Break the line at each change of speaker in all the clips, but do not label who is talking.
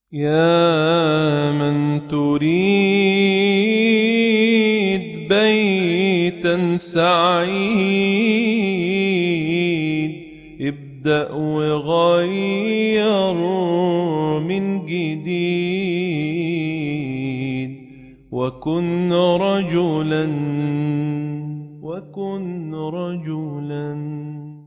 يا من تريد بيتا سعيد ابدأ وغير من جديد وكن رجلا وكن رجلا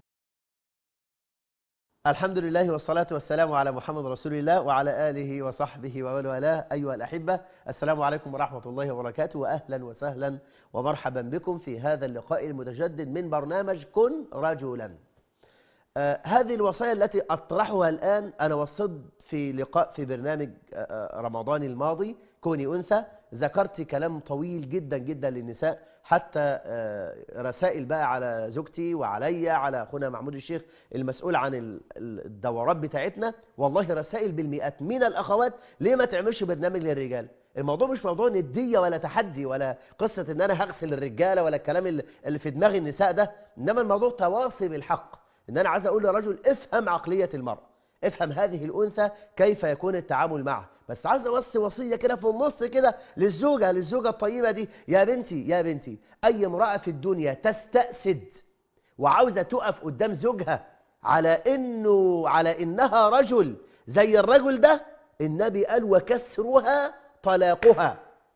الحمد لله والصلاة والسلام على محمد رسول الله وعلى آله وصحبه ومن والاه أيها الأحبة السلام عليكم ورحمة الله وبركاته وأهلا وسهلا ومرحبا بكم في هذا اللقاء المتجدد من برنامج كن رجلا آه هذه الوصايا التي أطرحها الآن أنا وصلت في لقاء في برنامج آه رمضان الماضي كوني أنثى ذكرت كلام طويل جدا جدا للنساء حتى آه رسائل بقى على زوجتي وعليا على أخونا محمود الشيخ المسؤول عن الدورات بتاعتنا والله رسائل بالمئات من الأخوات ليه ما تعملش برنامج للرجال الموضوع مش موضوع ندية ولا تحدي ولا قصة ان انا هغسل الرجالة ولا الكلام اللي في دماغ النساء ده انما الموضوع تواصي بالحق ان انا عايز اقول لرجل افهم عقلية المرأة افهم هذه الأنثى كيف يكون التعامل معها بس عايز اوصي وصية كده في النص كده للزوجة للزوجة الطيبة دي يا بنتي يا بنتي أي امرأة في الدنيا تستأسد وعاوزة تقف قدام زوجها على إنه على إنها رجل زي الرجل ده النبي قال وكسرها طلاقها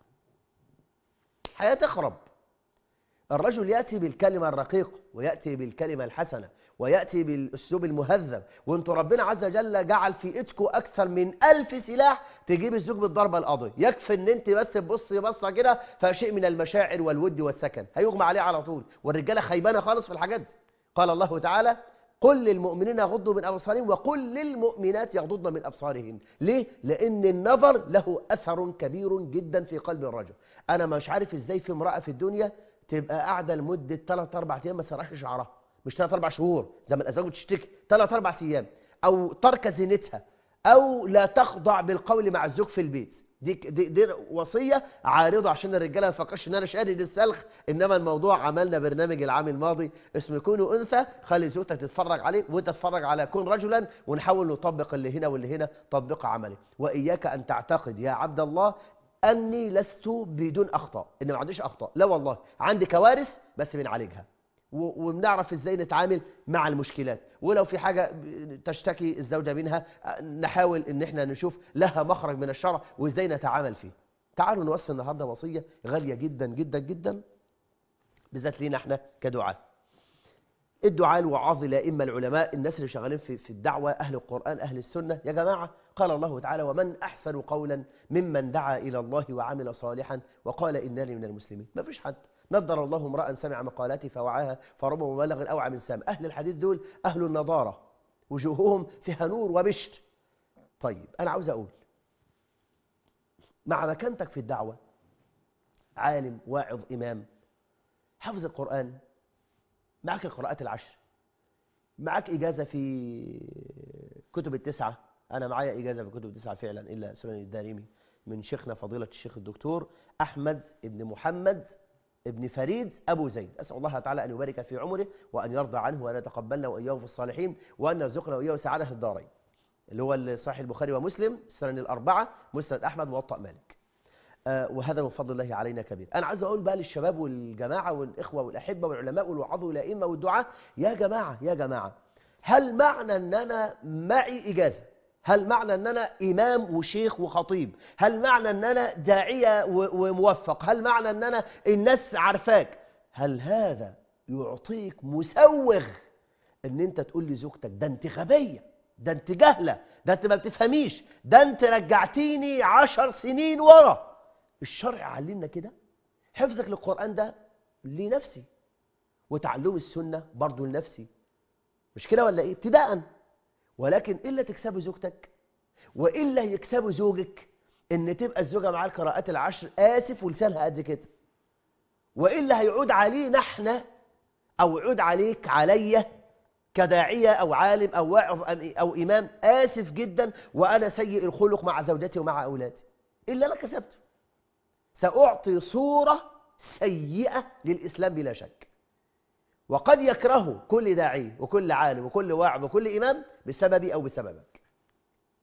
حياة تخرب الرجل يأتي بالكلمة الرقيقة ويأتي بالكلمة الحسنة ويأتي بالأسلوب المهذب وانتوا ربنا عز وجل جعل في ايدكم أكثر من ألف سلاح تجيب الزوج بالضربة القاضية يكفي ان انت بس تبصي بصة كده فشيء من المشاعر والود والسكن هيغمى عليه على طول والرجالة خيبانة خالص في الحاجات دي قال الله تعالى قل للمؤمنين يغضوا من أبصارهم وقل للمؤمنات يغضضن من أبصارهن ليه؟ لأن النظر له أثر كبير جدا في قلب الرجل أنا مش عارف إزاي في امرأة في الدنيا تبقى قاعدة لمدة 3 4 أيام ما تسرحش شعرها مش 3 4 شهور زي ما الأزواج بتشتكي 3 4 أيام أو ترك زينتها أو لا تخضع بالقول مع الزوج في البيت دي, دي, دي وصية عارضة عشان الرجالة ما يفكرش ان انا شارد السلخ انما الموضوع عملنا برنامج العام الماضي اسمه كونوا انثى خلي زوجتك تتفرج عليك وانت تتفرج على كون رجلا ونحاول نطبق اللي هنا واللي هنا طبق عملي واياك ان تعتقد يا عبد الله اني لست بدون اخطاء ان ما عنديش اخطاء لا والله عندي كوارث بس بنعالجها وبنعرف ازاي نتعامل مع المشكلات ولو في حاجة تشتكي الزوجة منها نحاول ان احنا نشوف لها مخرج من الشرع وازاي نتعامل فيه تعالوا نوصل النهاردة وصية غالية جدا جدا جدا بالذات لينا احنا كدعاء الدعاء الوعاظ الائمه العلماء الناس اللي شغالين في في الدعوة أهل القرآن أهل السنة يا جماعة قال الله تعالى ومن أحسن قولا ممن دعا إلى الله وعمل صالحا وقال إنني من المسلمين ما فيش حد نضر الله امرأ سمع مقالاتي فوعاها فربما مبلغ أوعى من سام أهل الحديث دول أهل النضارة وجوههم فيها نور وبشت طيب أنا عاوز أقول مع مكانتك في الدعوة عالم واعظ إمام حفظ القرآن معك القراءات العشر معك إجازة في كتب التسعة أنا معايا إجازة في كتب التسعة فعلا إلا سنن الدارمي من شيخنا فضيلة الشيخ الدكتور أحمد بن محمد ابن فريد أبو زيد أسأل الله تعالى أن يبارك في عمره وأن يرضى عنه وأن يتقبلنا وإياه في الصالحين وأن يرزقنا وإياه سعادة الدارين اللي هو صحيح البخاري ومسلم السنن الأربعة مسند أحمد موطأ مالك آه وهذا من فضل الله علينا كبير أنا عايز أقول بقى للشباب والجماعة والإخوة والأحبة والعلماء والوعظ والأئمة والدعاء يا جماعة يا جماعة هل معنى أن أنا معي إجازة هل معنى أن أنا إمام وشيخ وخطيب هل معنى أن أنا داعية وموفق هل معنى أن أنا الناس عارفاك هل هذا يعطيك مسوغ أن أنت تقول لي زوجتك ده أنت غبية ده أنت جهلة ده أنت ما بتفهميش ده أنت رجعتيني عشر سنين ورا الشرع علمنا كده حفظك للقرآن ده لنفسي وتعلم السنة برضو لنفسي مش كده ولا إيه ابتداءً ولكن إلا تكسبوا زوجتك وإلا يكسبوا زوجك إن تبقى الزوجة معاه القراءات العشر آسف ولسانها قد كده وإلا هيعود علينا احنا أو يعود عليك عليا كداعية أو عالم أو واعظ أو إمام آسف جدا وأنا سيء الخلق مع زوجتي ومع أولادي إلا أنا كسبته سأعطي صورة سيئة للإسلام بلا شك وقد يكرهه كل داعي وكل عالم وكل واعظ وكل إمام بسببي أو بسببك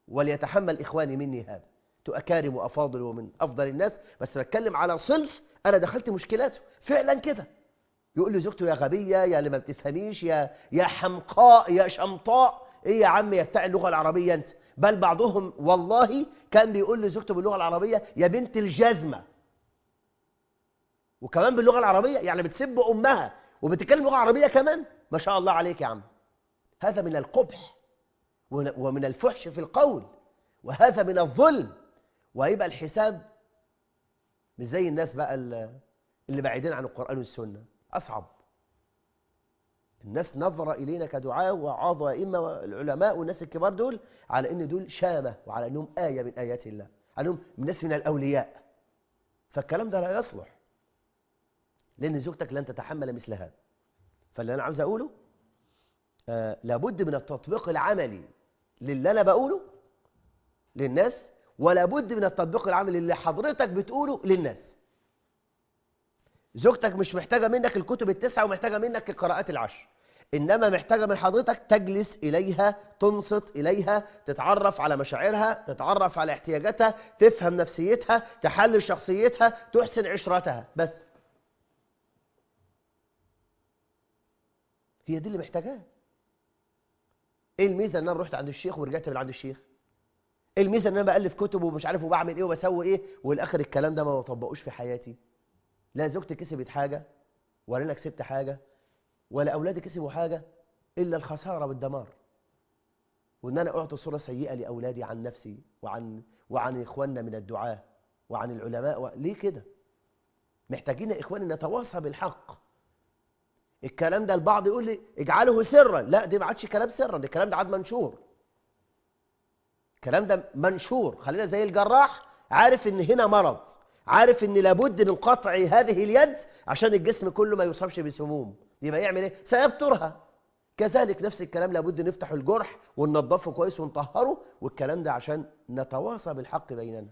وليتحمل إخواني مني هذا أنتوا أكارم وأفاضل ومن أفضل الناس بس بتكلم على صنف أنا دخلت مشكلاته فعلا كده يقول لي زوجته يا غبية يا اللي ما بتفهميش يا يا حمقاء يا شمطاء ايه يا عم يا بتاع اللغة العربية انت بل بعضهم والله كان بيقول لزوجته باللغة العربية يا بنت الجزمة وكمان باللغة العربية يعني بتسب أمها وبتتكلم لغة عربية كمان ما شاء الله عليك يا عم هذا من القبح ومن الفحش في القول وهذا من الظلم وهيبقى الحساب مش زي الناس بقى اللي بعيدين عن القرآن والسنة أصعب الناس نظر إلينا كدعاء وعظ وإمة والعلماء والناس الكبار دول على أن دول شامة وعلى أنهم آية من آيات الله على أنهم ناس من الأولياء فالكلام ده لا يصلح لأن زوجتك لن تتحمل مثل هذا فاللي أنا عاوز أقوله آه لابد من التطبيق العملي للي أنا بقوله للناس ولا بد من التطبيق العملي اللي حضرتك بتقوله للناس زوجتك مش محتاجة منك الكتب التسعة ومحتاجة منك القراءات العشر إنما محتاجة من حضرتك تجلس إليها تنصت إليها تتعرف على مشاعرها تتعرف على احتياجاتها تفهم نفسيتها تحلل شخصيتها تحسن عشرتها بس هي دي اللي محتاجاه ايه الميزه ان انا رحت عند الشيخ ورجعت من عند الشيخ ايه الميزه ان انا بالف كتب ومش عارف وبعمل ايه وبسوي ايه والاخر الكلام ده ما بطبقوش في حياتي لا زوجتي كسبت حاجه ولا انا كسبت حاجه ولا اولادي كسبوا حاجه الا الخساره والدمار وان انا اعطي صوره سيئه لاولادي عن نفسي وعن وعن اخواننا من الدعاه وعن العلماء و... ليه كده محتاجين يا اخواني نتواصى بالحق الكلام ده البعض يقول لي اجعله سرا لا دي ما عادش كلام سرا ده الكلام ده عاد منشور الكلام ده منشور خلينا زي الجراح عارف ان هنا مرض عارف ان لابد من قطع هذه اليد عشان الجسم كله ما يصابش بسموم يبقى يعمل ايه سيبترها كذلك نفس الكلام لابد نفتح الجرح وننضفه كويس ونطهره والكلام ده عشان نتواصى بالحق بيننا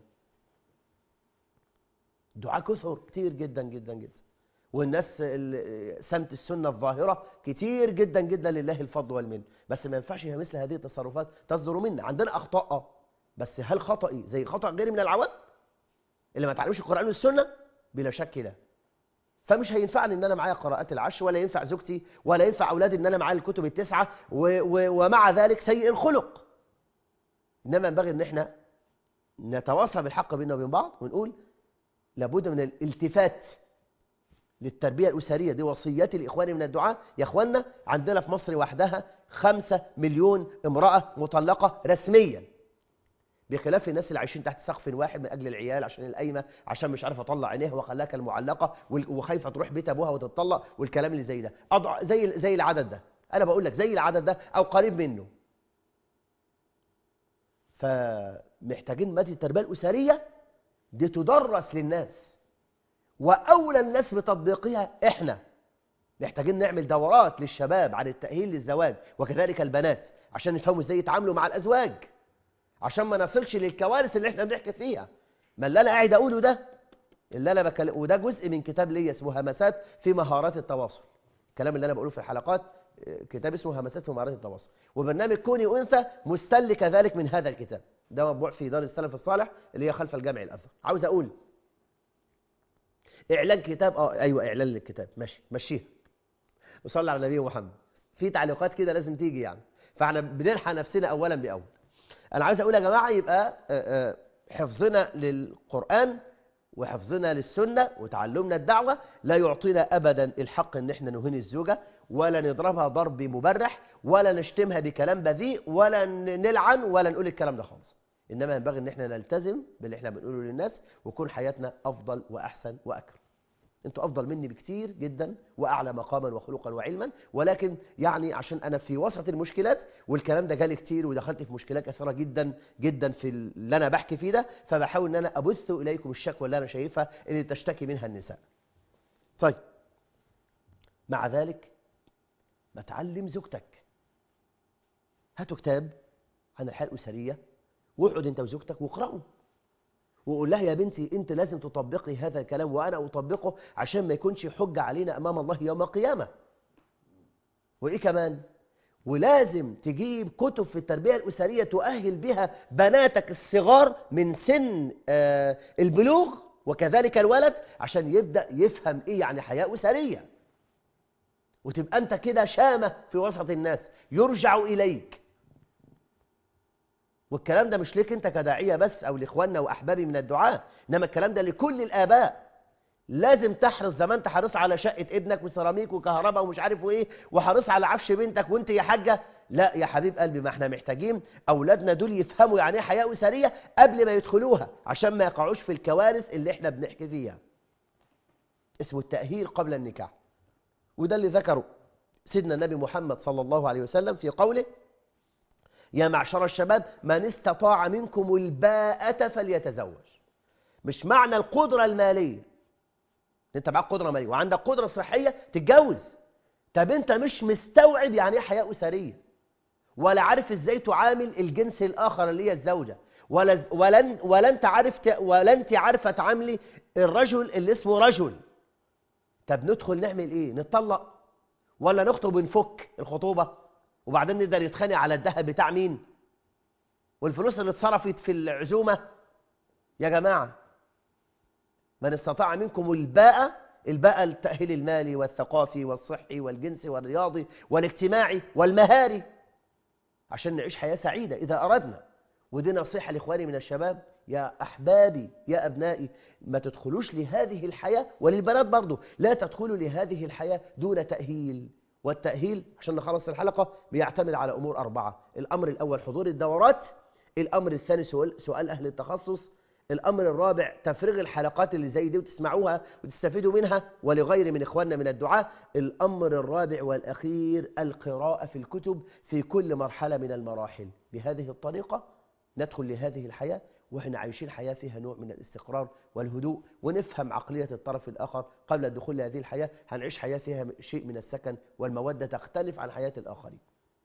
دعاء كثر كتير جدا جدا جدا والناس سمت السنة الظاهرة كتير جدا جدا لله الفضل والمن بس ما ينفعش مثل هذه التصرفات تصدر منا عندنا أخطاء آه. بس هل خطأي زي خطأ غيري من العوام اللي ما تعلمش القرآن والسنة بلا شك لا فمش هينفعني ان انا معايا قراءات العشر ولا ينفع زوجتي ولا ينفع اولادي ان انا معايا الكتب التسعه و و ومع ذلك سيء الخلق انما ينبغي ان احنا نتواصى بالحق بيننا وبين بعض ونقول لابد من الالتفات للتربية الأسرية دي وصيتي لإخواني من الدعاء يا إخواننا عندنا في مصر وحدها خمسة مليون امرأة مطلقة رسميا بخلاف الناس اللي عايشين تحت سقف واحد من أجل العيال عشان القايمة عشان مش عارفة أطلع عينيها وخلاها كالمعلقة وخايفة تروح بيت أبوها وتتطلق والكلام اللي زي ده أضع زي زي العدد ده أنا بقول لك زي العدد ده أو قريب منه فمحتاجين مادة التربية الأسرية دي تدرس للناس وأولى الناس بتطبيقها إحنا محتاجين نعمل دورات للشباب عن التأهيل للزواج وكذلك البنات عشان يفهموا ازاي يتعاملوا مع الأزواج عشان ما نصلش للكوارث اللي احنا بنحكي فيها ما اللي أنا قاعد أقوله ده اللي أنا بكلم وده جزء من كتاب ليا اسمه همسات في مهارات التواصل الكلام اللي أنا بقوله في الحلقات كتاب اسمه همسات في مهارات التواصل وبرنامج كوني أنثى مستل كذلك من هذا الكتاب ده مطبوع في دار السلف الصالح اللي هي خلف الجامع الأزهر عاوز أقول اعلان كتاب اه ايوه اعلان للكتاب ماشي مشيها وصلي على النبي محمد في تعليقات كده لازم تيجي يعني فاحنا بنلحق نفسنا اولا باول انا عاوز اقول يا جماعه يبقى حفظنا للقران وحفظنا للسنه وتعلمنا الدعوه لا يعطينا ابدا الحق ان احنا نهين الزوجه ولا نضربها ضرب مبرح ولا نشتمها بكلام بذيء ولا نلعن ولا نقول الكلام ده خالص انما ينبغي ان احنا نلتزم باللي احنا بنقوله للناس ويكون حياتنا افضل واحسن واكرم انتوا افضل مني بكتير جدا واعلى مقاما وخلقا وعلما ولكن يعني عشان انا في وسط المشكلات والكلام ده جالي كتير ودخلت في مشكلات كثيره جدا جدا في اللي انا بحكي فيه ده فبحاول ان انا ابث اليكم الشكوى اللي انا شايفها اللي تشتكي منها النساء طيب مع ذلك ما تعلم زوجتك هاتوا كتاب عن الحياه الاسريه واقعد انت وزوجتك واقرأوا وقول لها يا بنتي انت لازم تطبقي هذا الكلام وانا اطبقه عشان ما يكونش حجة علينا امام الله يوم القيامة وايه كمان ولازم تجيب كتب في التربية الأسرية تؤهل بها بناتك الصغار من سن آه، البلوغ وكذلك الولد عشان يبدأ يفهم إيه يعني حياة أسرية وتبقى أنت كده شامة في وسط الناس يرجع إليك والكلام ده مش ليك أنت كداعية بس أو لإخواننا وأحبابي من الدعاء إنما الكلام ده لكل الآباء لازم تحرص زي ما انت حريص على شقة ابنك وسيراميك وكهرباء ومش عارف وايه وحريص على عفش بنتك وانت يا حاجة لا يا حبيب قلبي ما احنا محتاجين اولادنا دول يفهموا يعني ايه حياة اسرية قبل ما يدخلوها عشان ما يقعوش في الكوارث اللي احنا بنحكي فيها اسمه التأهيل قبل النكاح وده اللي ذكره سيدنا النبي محمد صلى الله عليه وسلم في قوله يا معشر الشباب من استطاع منكم الباءة فليتزوج مش معنى القدرة المالية انت معاك قدرة مالية وعندك قدرة صحية تتجوز طب انت مش مستوعب يعني ايه حياة أسرية ولا عارف ازاي تعامل الجنس الآخر اللي هي الزوجة ولا ولا ولا انت عارف ت- ولا انت عارفة تعاملي الرجل اللي اسمه رجل طب ندخل نعمل ايه نتطلق ولا نخطب ونفك الخطوبة وبعدين نقدر يتخانق على الذهب بتاع مين والفلوس اللي اتصرفت في العزومة يا جماعة من استطاع منكم الباءة الباءة التأهيل المالي والثقافي والصحي والجنسي والرياضي والاجتماعي والمهاري عشان نعيش حياة سعيدة إذا أردنا ودي نصيحة لإخواني من الشباب يا أحبابي يا أبنائي ما تدخلوش لهذه الحياة وللبنات برضو لا تدخلوا لهذه الحياة دون تأهيل والتأهيل عشان نخلص الحلقة بيعتمد على أمور أربعة الأمر الأول حضور الدورات الأمر الثاني سؤال, سؤال أهل التخصص الأمر الرابع تفريغ الحلقات اللي زي دي وتسمعوها وتستفيدوا منها ولغير من إخواننا من الدعاء الأمر الرابع والأخير القراءة في الكتب في كل مرحلة من المراحل بهذه الطريقة ندخل لهذه الحياة وإحنا عايشين حياة فيها نوع من الاستقرار والهدوء ونفهم عقلية الطرف الآخر قبل الدخول لهذه الحياة هنعيش حياة فيها شيء من السكن والمودة تختلف عن حياة الآخرين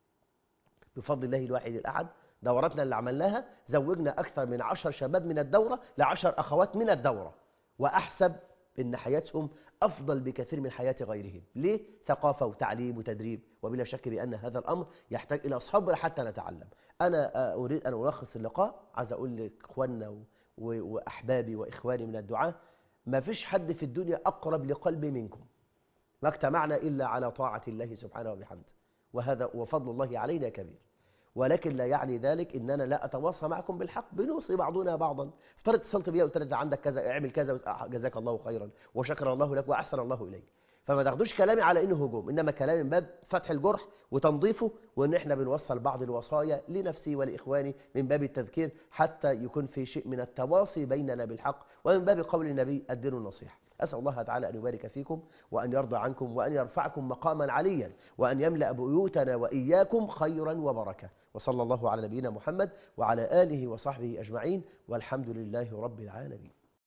بفضل الله الواحد الأحد دوراتنا اللي عملناها زوجنا أكثر من عشر شباب من الدورة لعشر أخوات من الدورة وأحسب أن حياتهم أفضل بكثير من حياة غيرهم ليه؟ ثقافة وتعليم وتدريب وبلا شك بأن هذا الأمر يحتاج إلى صبر حتى نتعلم أنا أريد أن ألخص اللقاء عايز أقول لإخواننا و- و- وأحبابي وإخواني من الدعاء ما فيش حد في الدنيا أقرب لقلبي منكم ما اجتمعنا إلا على طاعة الله سبحانه وبحمده وهذا وفضل الله علينا كبير ولكن لا يعني ذلك ان انا لا اتواصى معكم بالحق بنوصي بعضنا بعضا افترض اتصلت بيا وقلت لك ده عندك كذا اعمل كذا وس- جزاك الله خيرا وشكر الله لك واحسن الله اليك فما تاخدوش كلامي على انه هجوم انما كلامي من باب فتح الجرح وتنظيفه وان احنا بنوصل بعض الوصايا لنفسي ولاخواني من باب التذكير حتى يكون في شيء من التواصي بيننا بالحق ومن باب قول النبي الدين النصيحه أسأل الله تعالى أن يبارك فيكم وأن يرضى عنكم وأن يرفعكم مقاما عليا وأن يملأ بيوتنا وإياكم خيرا وبركة وصلى الله على نبينا محمد وعلى آله وصحبه أجمعين والحمد لله رب العالمين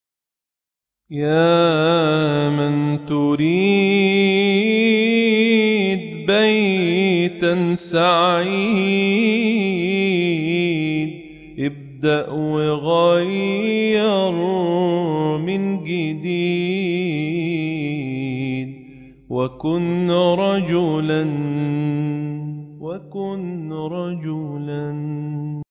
يا من تريد بيتا سعيد ابدأ وغير من جديد وكن رجلا